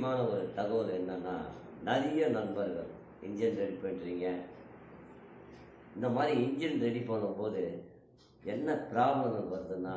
முக்கியமான ஒரு தகவல் என்னன்னா நிறைய நண்பர்கள் இன்ஜின் ரெடி பண்ணுறீங்க இந்த மாதிரி இன்ஜின் ரெடி பண்ணும்போது என்ன ப்ராப்ளங்கள் வருதுன்னா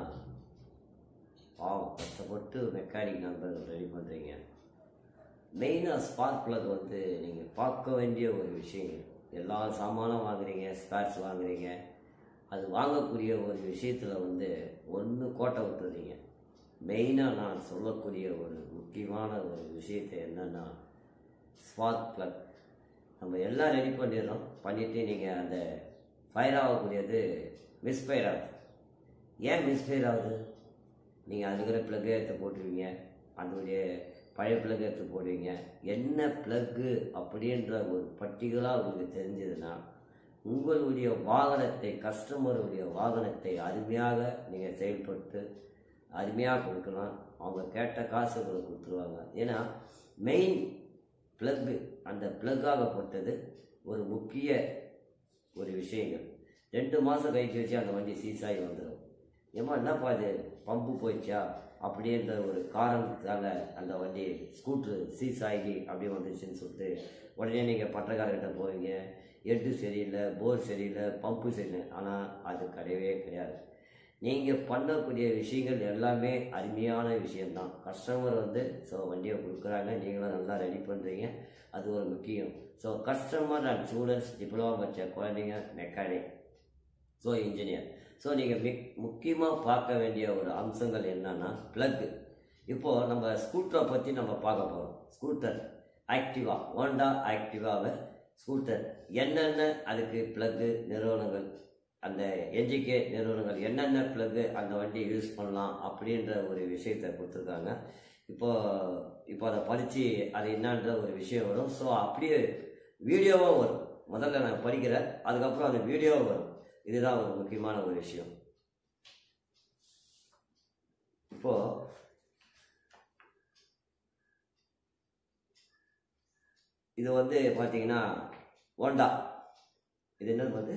பாவம் கஷ்டப்பட்டு மெக்கானிக் நண்பர்கள் ரெடி பண்ணுறீங்க மெயினாக ஸ்பார்க் plug வந்து நீங்கள் பார்க்க வேண்டிய ஒரு விஷயம் எல்லா சாமானும் வாங்குறீங்க ஸ்பேர்ஸ் வாங்குறீங்க அது வாங்கக்கூடிய ஒரு விஷயத்தில் வந்து ஒன்று கோட்டை விட்டுறீங்க மெயினாக நான் சொல்லக்கூடிய ஒரு முக்கியமான ஒரு விஷயத்தை என்னன்னா ஸ்பார்க் plug நம்ம எல்லாம் ரெடி பண்ணிடுறோம் பண்ணிவிட்டு நீங்கள் அந்த ஃபயர் ஆகக்கூடியது மிஸ்ஃபயர் ஆகுது ஏன் மிஸ்ஃபயர் ஆகுது நீங்கள் அதுக்கிற ப்ளக்கை எடுத்து போட்டுருவீங்க அதனுடைய பழைய ப்ளக் எடுத்து போடுவீங்க என்ன ப்ளக்கு அப்படின்ற ஒரு பர்டிகுலராக உங்களுக்கு தெரிஞ்சதுன்னா உங்களுடைய வாகனத்தை கஸ்டமருடைய வாகனத்தை அருமையாக நீங்கள் செயல்பட்டு அருமையாக கொடுக்கலாம் அவங்க கேட்ட காசு உங்களுக்கு கொடுத்துருவாங்க ஏன்னா மெயின் ப்ளக்கு அந்த ப்ளக்காகப்பட்டது ஒரு முக்கிய ஒரு விஷயங்கள் ரெண்டு மாதம் கழிச்சு வச்சு அந்த வண்டி சீஸ் ஆகி வந்துடும் ஏம்மா என்னப்பா இது பம்பு போயிடுச்சா அப்படின்ற ஒரு காரணத்தால் அந்த வண்டி ஸ்கூட்ரு சீஸ் ஆகி அப்படியே வந்துச்சுன்னு சொல்லிட்டு உடனே நீங்கள் பட்டக்காரர்கிட்ட போவீங்க எட்டு சரியில்லை போர் சரியில்லை பம்பு சரியில்லை ஆனால் அது கிடையவே கிடையாது நீங்கள் பண்ணக்கூடிய விஷயங்கள் எல்லாமே அருமையான விஷயம்தான் கஸ்டமர் வந்து ஸோ வண்டியை கொடுக்குறாங்க நீங்களும் நல்லா ரெடி பண்ணுறீங்க அது ஒரு முக்கியம் so customer and students diploma படித்த குழந்தைங்க மெக்கானிக் ஸோ இன்ஜினியர் ஸோ நீங்கள் மிக் முக்கியமாக பார்க்க வேண்டிய ஒரு அம்சங்கள் என்னன்னா ப்ளக்கு இப்போது நம்ம ஸ்கூட்டரை பற்றி நம்ம பார்க்க போகிறோம் ஸ்கூட்டர் ஆக்டிவா ஹோண்டா ஆக்டிவாவை ஸ்கூட்டர் என்னென்ன அதுக்கு ப்ளக்கு நிறுவனங்கள் அந்த என்ஜிகே நிறுவனங்கள் என்னென்ன ப்ளக்கு அந்த வண்டி யூஸ் பண்ணலாம் அப்படின்ற ஒரு விஷயத்தை கொடுத்துருக்காங்க இப்போ இப்போ அதை படித்து அது என்னன்ற ஒரு விஷயம் வரும் ஸோ அப்படியே வீடியோவும் வரும் முதல்ல நான் படிக்கிறேன் அதுக்கப்புறம் அந்த வீடியோவும் வரும் இதுதான் ஒரு முக்கியமான ஒரு விஷயம் இப்போ இது வந்து பார்த்தீங்கன்னா ஹோண்டா இது என்னது வந்து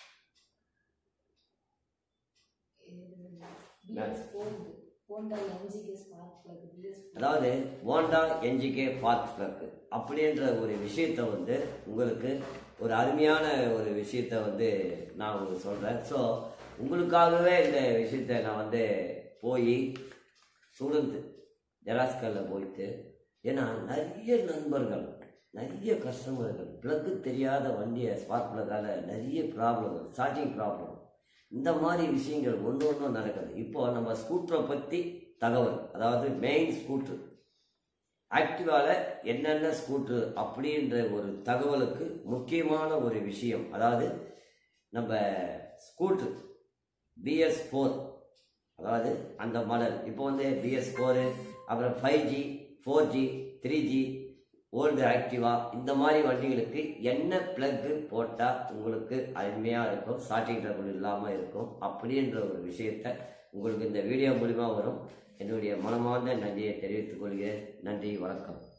BS four Honda NGK spark plug BS அதாவது ஹோண்டா என்ஜிகே பார்க் ட்ரக் அப்படின்ற ஒரு விஷயத்த வந்து உங்களுக்கு ஒரு அருமையான ஒரு விஷயத்த வந்து நான் உங்களுக்கு சொல்கிறேன் ஸோ உங்களுக்காகவே இந்த விஷயத்த நான் வந்து போய் ஸ்டூடெண்ட் ஜெராஸ்கரில் போயிட்டு ஏன்னா நிறைய நண்பர்கள் நிறைய கஸ்டமர்கள் ப்ளக்கு தெரியாத வண்டியை ஸ்பார்க் ப்ளக்கால் நிறைய ப்ராப்ளங்கள் ஸ்டார்டிங் ப்ராப்ளம் இந்த மாதிரி விஷயங்கள் ஒன்று ஒன்றும் நடக்குது இப்போ நம்ம ஸ்கூட்டரை பற்றி தகவல் அதாவது மெயின் ஸ்கூட்ரு ஆக்டிவாவில் என்னென்ன ஸ்கூட்ரு அப்படின்ற ஒரு தகவலுக்கு முக்கியமான ஒரு விஷயம் அதாவது நம்ம ஸ்கூட்ரு பிஎஸ் ஃபோர் அதாவது அந்த மாடல் இப்போ வந்து பிஎஸ் ஃபோரு அப்புறம் five G four G three G old Activa இந்த மாதிரி வண்டிகளுக்கு என்ன ப்ளக்கு போட்டால் உங்களுக்கு அருமையாக இருக்கும் ஸ்டார்டிங் ட்ரபிள் இல்லாமல் இருக்கும் அப்படின்ற ஒரு விஷயத்த உங்களுக்கு இந்த வீடியோ மூலிமா வரும் என்னுடைய மனமார்ந்த நன்றியை தெரிவித்துக் கொள்கிறேன் நன்றி வணக்கம்